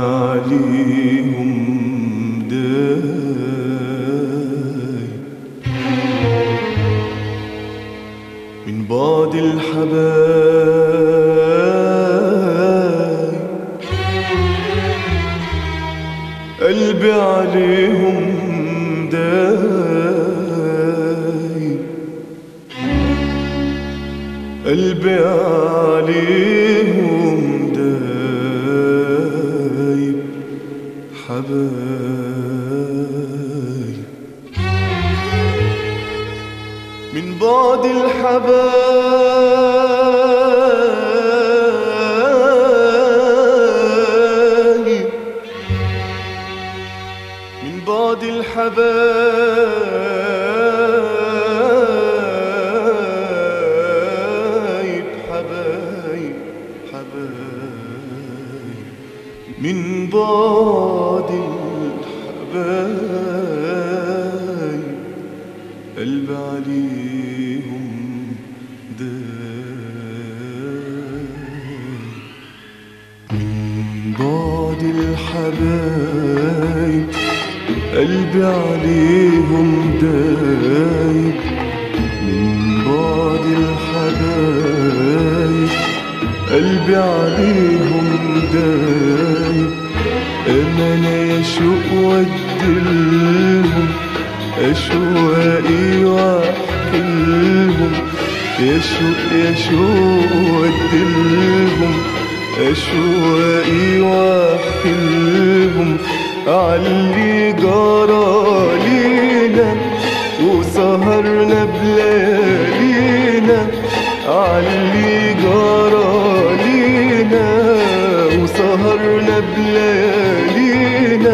عليهم داي من بعد الحبايب قلبي عليهم داي قلبي عليهم دايب حبايب من بعد الحبايب من بعد الحبايب حبايب حبايب من بعد الحبايب قلب عليهم دايب من بعد الحبايب قلبي عليهم دايب من بعد الحبايب قلبي عليهم دايب أمانة يشوق ودلهم أشواقي وأحكيلهم يشوق يشوق ودلهم أشواقي وأحكيلهم علي جرى لينا وسهرنا بليالينا علي جرى لينا وسهرنا بليالينا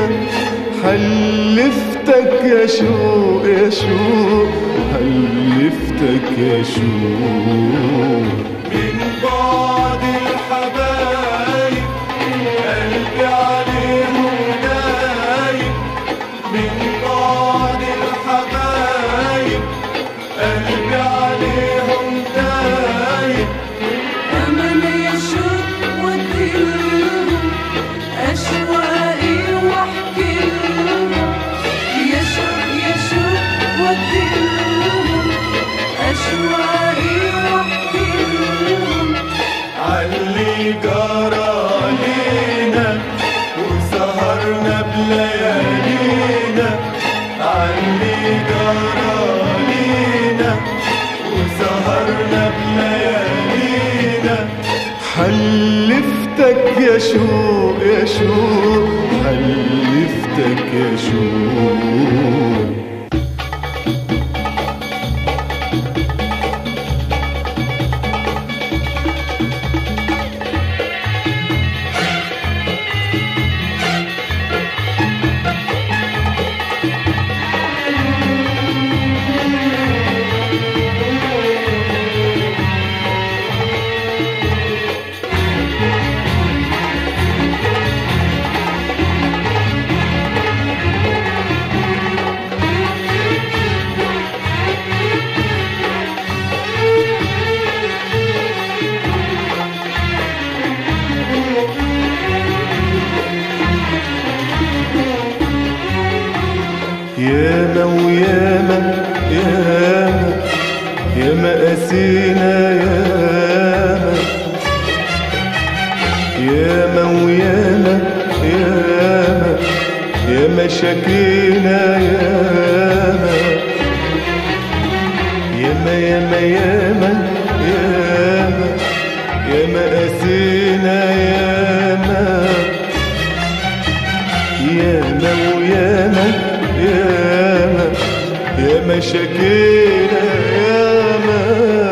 حلفتك يا شوق يا شوق حلفتك يا شوق من بعد الحبايب قلبي عليهم دايب من بعد الحبايب قلبي عليهم دايب أمل يشوق وديلهم أشواقي واحكي لهم يشوق يشوق وديلهم أشواقي واحكي لهم علي جرى لينا وسهرنا بليالينا علي جرى لينا وسهرنا بليالينا حلفتك يا شوق يا شوق حلفتك يا شوق ياما وياما ياما ياما قاسينا ياما ياما وياما ياما ياما شكينا ياما ياما ياما ياما ياما ياما قاسينا ياما ياما وياما ياما ياما شكينا ياما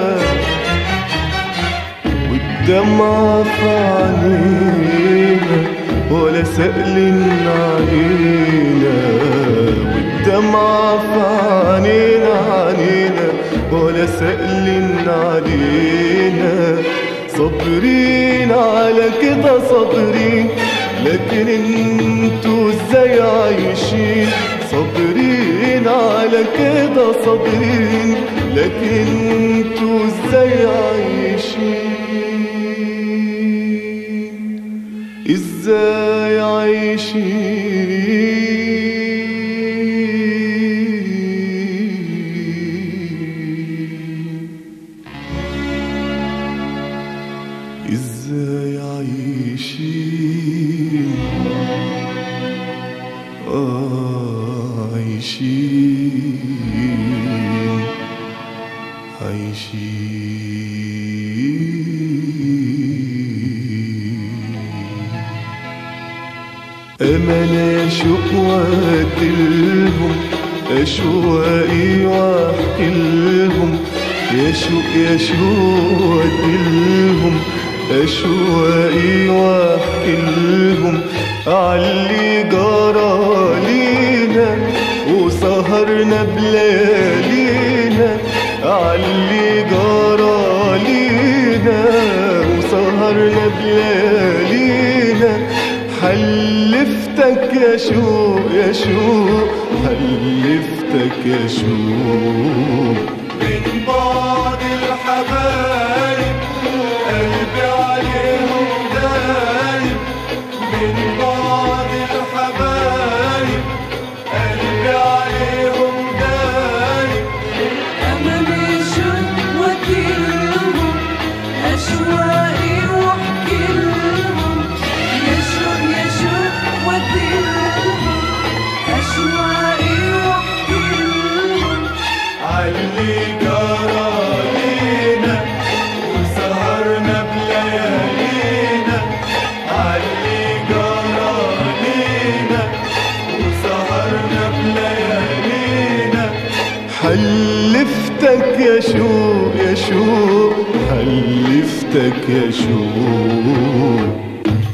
والدمعة في عينينا ولا سأل علينا والدمعة في عينينا علينا ولا سأل علينا صابرين على كده صابرين لكن انتوا ازاي عايشين صابرين على كده صابرين لكن انتوا ازاي عايشين ازاي ازاي عايشين ازاي عايشين آه عايشين عايشين أمل أشوق وأدلهم أشواقي وأحكي لهم يشوق يشوق وأدلهم أشواقي وأحكي لهم عاللي جرى لينا وسهرنا بليالينا عاللي جرى لينا وسهرنا بليالينا حلفتك يا شوق يا شوق حلفتك يا شوق من بعض الحبايب قلبي عليهم دايب من بعض الحبايب قلبي عليهم دايب أمامي شوق وديلهم أشواقي واحكي لهم يشوق يشوق وديلهم أشواقي واحكي لهم علي جرى لينا وسهرنا بليالينا علي جرى لينا وسهرنا بليالينا حلفتك يا شوق يا شوق حلفتك يا شوق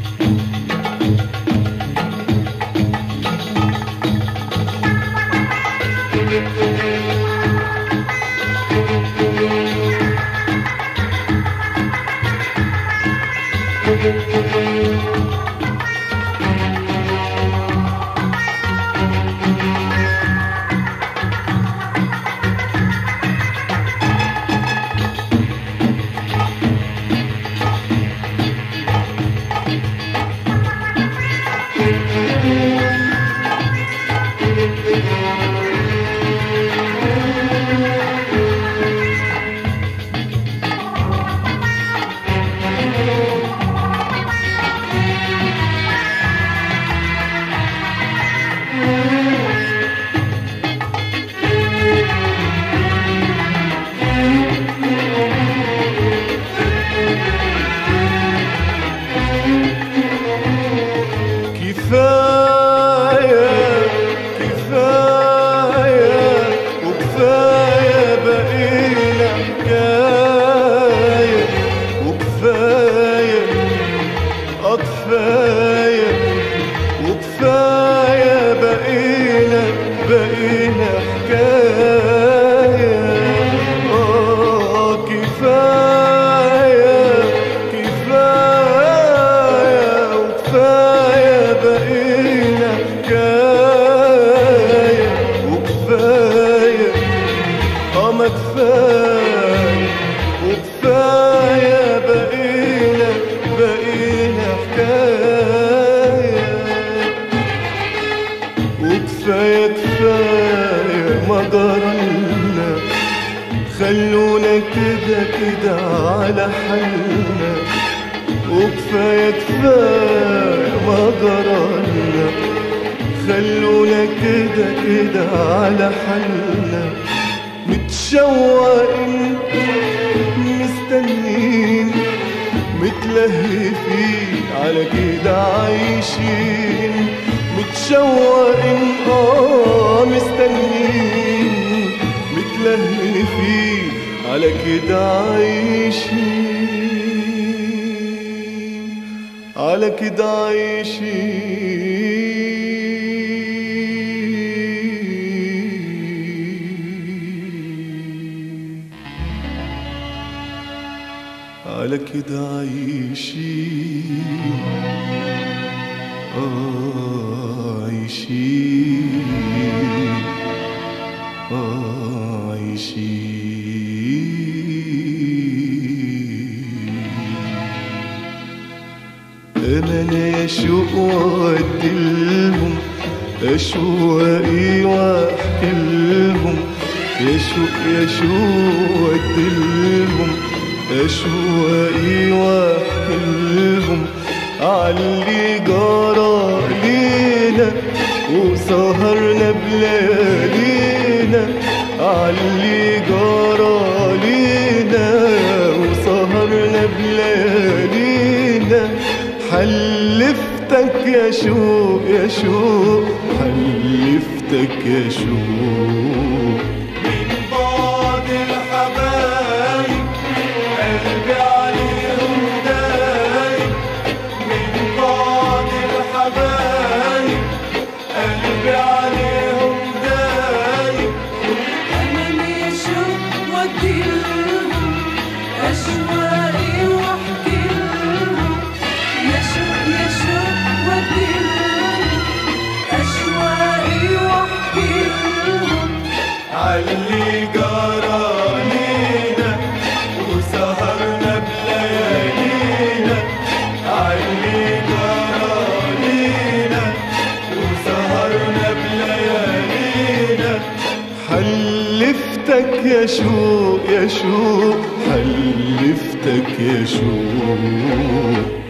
كفاية كفاية وكفاية بقينا حكاية وكفاية أكفاية وكفاية بقينا بقينا حكاية آه كفاية كفاية وكفاية بقينا حكاية وكفاية اه ما كفاية وكفاية بقينا بقينا حكاية وكفاية كفاية ما جرالنا خلونا كده كده على حالنا وكفاية كفاية ما جرالنا خلونا كده كده على حالنا متشوقين مستنين متلهفين على كده عايشين متشوقين اه مستنين متلهفين على كده عايشين على كده عايشين على كده عايشين آه عايشين آه عايشين أمل يشوق أشواقي وأحكي لهم يا شوق يا شوق أدلهم أشواقي وأحكي لهم عاللي جرى لينا وسهرنا بليالينا عاللي جرى لينا وسهرنا بليالينا حلفتك يا شوق يا شوق حلفتك يا شوق من بعد الحبايب قلبي عليهم دايب من بعد الحبايب قلبي عليهم دايب أماني شوق وديلهم أشواقي واحكي لهم يا شوق يا شوق وديلهم أشواقي واحكي لهم علي جرى لينا وسهرنا بليالينا علي جرى لينا وسهرنا بليالينا حلفتك يا شوق يا شوق حلفتك يا شوق